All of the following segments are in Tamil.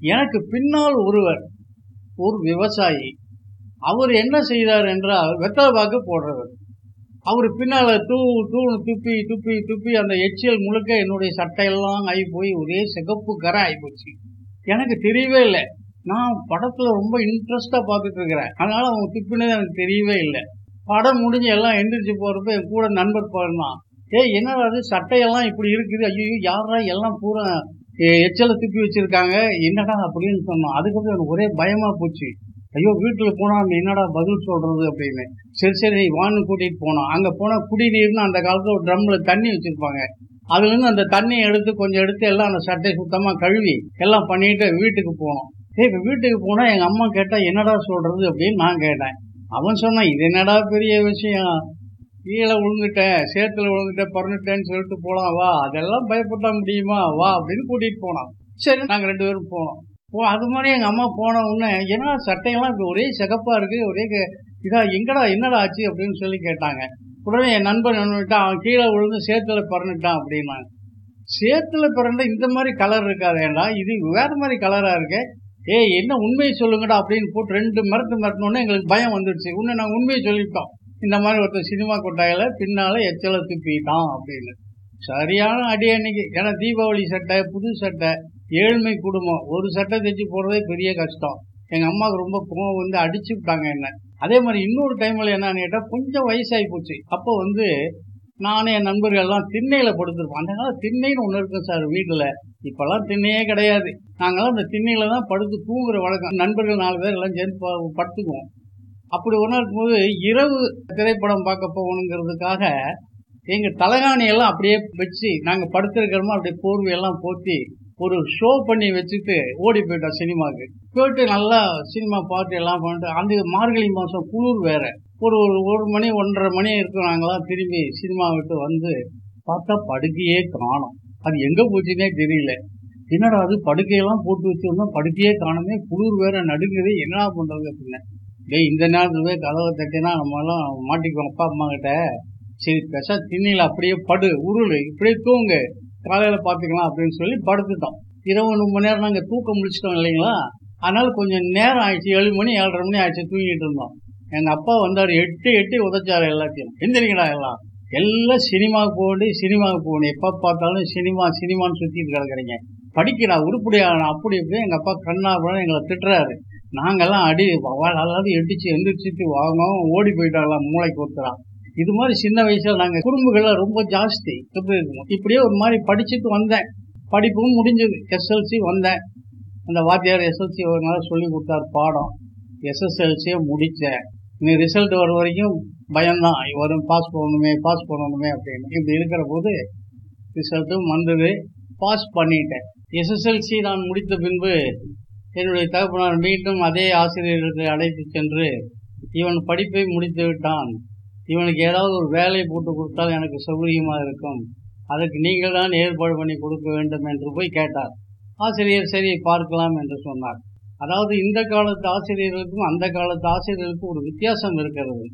எனக்கு பின்னால் ஒருவர் ஒரு விவசாயி அவர் என்ன செய்தார் என்றால் வெத்தலை பாக்கு போடுறவர் அவர் பின்னால தூ தூணு துப்பி துப்பி துப்பி அந்த எச்சியல் முழுக்க என்னுடைய சட்டையெல்லாம் ஆகி போய் ஒரே சிகப்பு கரை ஆகி போச்சு எனக்கு தெரியவே இல்லை நான் படத்துல ரொம்ப இன்ட்ரெஸ்டா பார்த்துட்டு இருக்கிறேன் அதனால அவங்க துப்பினது எனக்கு தெரியவே இல்லை படம் முடிஞ்சு எல்லாம் எந்திரிச்சு போறப்ப என் கூட நண்பர் பாருந்தான் ஏய் என்னடா அது சட்டையெல்லாம் இப்படி இருக்குது ஐயோ யாரா எல்லாம் பூரா எ- எச்சலை துப்பி வச்சிருக்காங்க என்னடா அப்படின்னு சொன்னான் அதுக்கப்புறம் எனக்கு ஒரே பயமா போச்சு ஐயோ வீட்டுல போனா நம்ம என்னடா பதில் சொல்றது அப்படின்னு சரி சரி வான்னு கூட்டிட்டு போனோம் அங்க போனா குடிநீர்னு அந்த காலத்துல ஒரு ட்ரம்ல தண்ணி வச்சிருப்பாங்க அதுல இருந்து அந்த தண்ணியை எடுத்து கொஞ்சம் எடுத்து எல்லாம் அந்த சட்டை சுத்தமா கழுவி எல்லாம் பண்ணிட்டு வீட்டுக்கு போனோம் சரி இப்ப வீட்டுக்கு போனா எங்க அம்மா கேட்டா என்னடா சொல்றது அப்படின்னு நான் கேட்டேன் அவன் சொன்னான் இது என்னடா பெரிய விஷயம் கீழே விழுந்துட்டேன் சேத்துல விழுந்துட்டேன் பறந்துட்டேன்னு சொல்லிட்டு போலாம் வா அதெல்லாம் பயப்பட முடியுமா வா அப்படின்னு கூட்டிட்டு போனான் சரி நாங்க ரெண்டு பேரும் போனோம் போ அது மாதிரி எங்க அம்மா போன உடனே ஏன்னா சட்டையெல்லாம் இப்படி ஒரே சிகப்பா இருக்கு ஒரே க- இதா எங்கடா என்னடா ஆச்சு அப்படின்னு சொல்லி கேட்டாங்க உடனே என் நண்பன் என்ன பண்ணிட்டான் அவன் கீழே விழுந்து சேத்துல பறந்துட்டான் அப்படின்னாங்க சேத்துல பிறந்த இந்த மாதிரி கலர் இருக்காதேடா இது வேற மாதிரி கலரா இருக்கு ஏய் என்ன உண்மையை சொல்லுங்கடா அப்படின்னு போட்டு ரெண்டு மரத்து மரத்தினோடனே எங்களுக்கு பயம் வந்துடுச்சு உன்னை நாங்கள் உண்மையை சொல்லிட்டோம் இந்த மாதிரி ஒருத்தர் சினிமா கொட்டாயில பின்னால எச்சல துப்பிட்டான் அப்படின்னு சரியான அடி அன்னைக்கு ஏன்னா தீபாவளி சட்டை புது சட்டை ஏழ்மை குடும்பம் ஒரு சட்டை தைச்சு போடுறதே பெரிய கஷ்டம் எங்க அம்மாவுக்கு ரொம்ப கோவம் வந்து அடிச்சு விட்டாங்க என்ன அதே மாதிரி இன்னொரு டைம்ல என்னன்னு கேட்டா கொஞ்சம் வயசாகி போச்சு அப்போ வந்து நானே என் நண்பர்கள் எல்லாம் திண்ணையில படுத்திருப்போம் அந்த காலம் திண்ணைன்னு ஒண்ணு இருக்கும் சார் வீட்டுல இப்பெல்லாம் திண்ணையே கிடையாது நாங்கெல்லாம் அந்த திண்ணையில தான் படுத்து தூங்குற வழக்கம் நண்பர்கள் நாலு பேர் எல்லாம் சேர்ந்து ப- படுத்துக்குவோம் அப்படி ஒரு நாள் இருக்கும்போது இரவு திரைப்படம் பார்க்க போகணுங்கிறதுக்காக எங்க தலைகாணி எல்லாம் அப்படியே வச்சு நாங்க படுத்திருக்கிறோமோ அப்படியே போர்வையெல்லாம் போத்தி ஒரு ஷோ பண்ணி வச்சுட்டு ஓடி போயிட்டோம் சினிமாவுக்கு போயிட்டு நல்லா சினிமா பார்த்து எல்லாம் பண்ணிட்டு அந்த மார்கழி மாசம் குளிர் வேற ஒரு ஒரு ஒரு மணி ஒன்றரை மணி இருக்கும் நாங்களாம் திரும்பி சினிமா விட்டு வந்து பார்த்தா படுக்கையே காணோம் அது எங்க போச்சுன்னே தெரியல என்னடா அது படுக்கையெல்லாம் போட்டு வச்சிருந்தோம் படுக்கையே காணுமே குளிர் வேற நடுங்குது என்னடா பண்றது அப்படின்னு டேய் இந்த நேரத்துல போய் கதவை தட்டினா நம்ம எல்லாம் மாட்டிக்குவோம் அப்பா அம்மா கிட்ட சரி பெசா திண்ணில அப்படியே படு உருளு இப்படியே தூங்கு காலையில பாத்துக்கலாம் அப்படின்னு சொல்லி படுத்துட்டோம் இருபது மணி நேரம் நாங்க தூக்கம் முடிச்சிட்டோம் இல்லைங்களா அதனால கொஞ்சம் நேரம் ஆயிடுச்சு ஏழு மணி ஏழரை மணி ஆயிடுச்சு தூங்கிட்டு இருந்தோம் எங்க அப்பா வந்தாரு எட்டு எட்டி உதைச்சாரு எல்லாத்தையும் எந்திரிக்கடா எல்லாம் எல்லாம் சினிமாவுக்கு போகணும் சினிமாவுக்கு போகணும் எப்ப பார்த்தாலும் சினிமா சினிமான்னு சுத்திட்டு கிடக்குறீங்க படிக்கிறா உருப்படியான அப்படி இப்படி எங்க அப்பா கண்ணா எங்களை திட்டுறாரு நாங்கெல்லாம் அடி அதாவது எட்டிச்சு எந்திரிச்சிட்டு வாங்கும் ஓடி போயிட்டாங்களாம் மூளைக்கு ஒருத்தரா இது மாதிரி சின்ன வயசுல நாங்க குறும்புகள்லாம் ரொம்ப ஜாஸ்தி எப்படி இருக்கும் இப்படியே ஒரு மாதிரி படிச்சுட்டு வந்தேன் படிப்பும் முடிஞ்சது எஸ்எல்சி வந்தேன் அந்த வாத்தியார் எஸ்எல்சி ஒரு நாள் சொல்லி கொடுத்தாரு பாடம் எஸ்எஸ்எல்சியை முடிச்சேன் நீ ரிசல்ட் வர வரைக்கும் பயம்தான் வரும் பாஸ் பண்ணணுமே பாஸ் பண்ணணுமே அப்படின்னு இப்படி இருக்கிற போது ரிசல்ட்டும் வந்தது பாஸ் பண்ணிட்டேன் எஸ்எஸ்எல்சி நான் முடித்த பின்பு என்னுடைய தகப்பனார் மீண்டும் அதே ஆசிரியர்களுக்கு அழைத்து சென்று இவன் படிப்பை முடித்து விட்டான் இவனுக்கு ஏதாவது ஒரு வேலை போட்டு கொடுத்தால் எனக்கு சௌகரியமா இருக்கும் அதற்கு நீங்கள் தான் ஏற்பாடு பண்ணி கொடுக்க வேண்டும் என்று போய் கேட்டார் ஆசிரியர் சரி பார்க்கலாம் என்று சொன்னார் அதாவது இந்த காலத்து ஆசிரியர்களுக்கும் அந்த காலத்து ஆசிரியர்களுக்கும் ஒரு வித்தியாசம் இருக்கிறது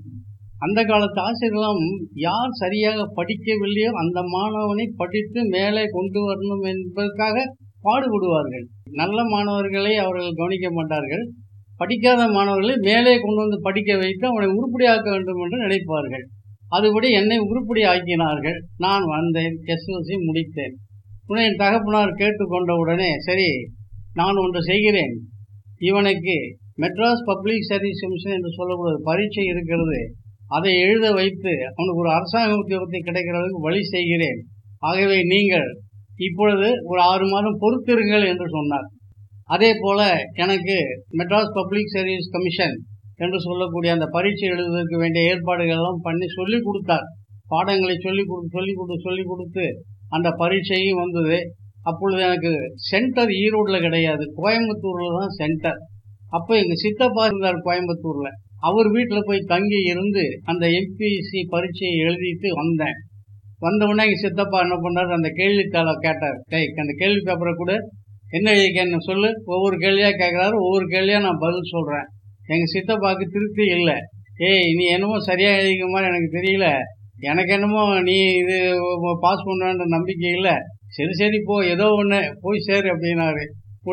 அந்த காலத்து ஆசிரியர்களும் யார் சரியாக படிக்கவில்லையோ அந்த மாணவனை படித்து மேலே கொண்டு வரணும் என்பதற்காக பாடுபடுவார்கள் நல்ல மாணவர்களை அவர்கள் கவனிக்க மாட்டார்கள் படிக்காத மாணவர்களை மேலே கொண்டு வந்து படிக்க வைத்து அவனை உருப்படியாக்க வேண்டும் என்று நினைப்பார்கள் அதுபடி என்னை உருப்படி ஆக்கினார்கள் நான் வந்தேன் எஸ்எல்சி முடித்தேன் உடனே என் தகப்பனார் கேட்டுக்கொண்ட உடனே சரி நான் ஒன்று செய்கிறேன் இவனுக்கு மெட்ராஸ் பப்ளிக் சர்வீஸ் கமிஷன் என்று சொல்லக்கூடிய பரீட்சை இருக்கிறது அதை எழுத வைத்து அவனுக்கு ஒரு அரசாங்க உத்தியோகத்தை கிடைக்கிறதுக்கு வழி செய்கிறேன் ஆகவே நீங்கள் இப்பொழுது ஒரு ஆறு மாதம் பொறுத்திருங்கள் என்று சொன்னார் அதே போல எனக்கு மெட்ராஸ் பப்ளிக் சர்வீஸ் கமிஷன் என்று சொல்லக்கூடிய அந்த பரீட்சை எழுதுவதற்கு வேண்டிய ஏற்பாடுகள் எல்லாம் பண்ணி சொல்லி கொடுத்தார் பாடங்களை சொல்லி கொடு சொல்லி கொடு சொல்லி கொடுத்து அந்த பரீட்சையும் வந்தது அப்பொழுது எனக்கு சென்டர் ஈரோடுல கிடையாது கோயம்புத்தூர்ல தான் சென்டர் அப்போ எங்க சித்தப்பா இருந்தார் கோயம்புத்தூர்ல அவர் வீட்டுல போய் தங்கி இருந்து அந்த எம்பிசி பரீட்சையை எழுதிட்டு வந்தேன் வந்த உடனே எங்க சித்தப்பா என்ன பண்ணாரு அந்த கேள்வித்தாளை கேட்டார் டேய் அந்த கேள்வி பேப்பரை கூட என்ன எழுதிக்கன்னு சொல்லு ஒவ்வொரு கேள்வியா கேட்கறாரு ஒவ்வொரு கேள்வியா நான் பதில் சொல்றேன் எங்க சித்தப்பாக்கு திருப்தி இல்லை ஏய் நீ என்னமோ சரியா எழுதிக்க மாதிரி எனக்கு தெரியல எனக்கு என்னமோ நீ இது பாஸ் பண்ணுவேன்ற நம்பிக்கை இல்லை சரி சரி போ ஏதோ ஒன்று போய் சேரு அப்படின்னாரு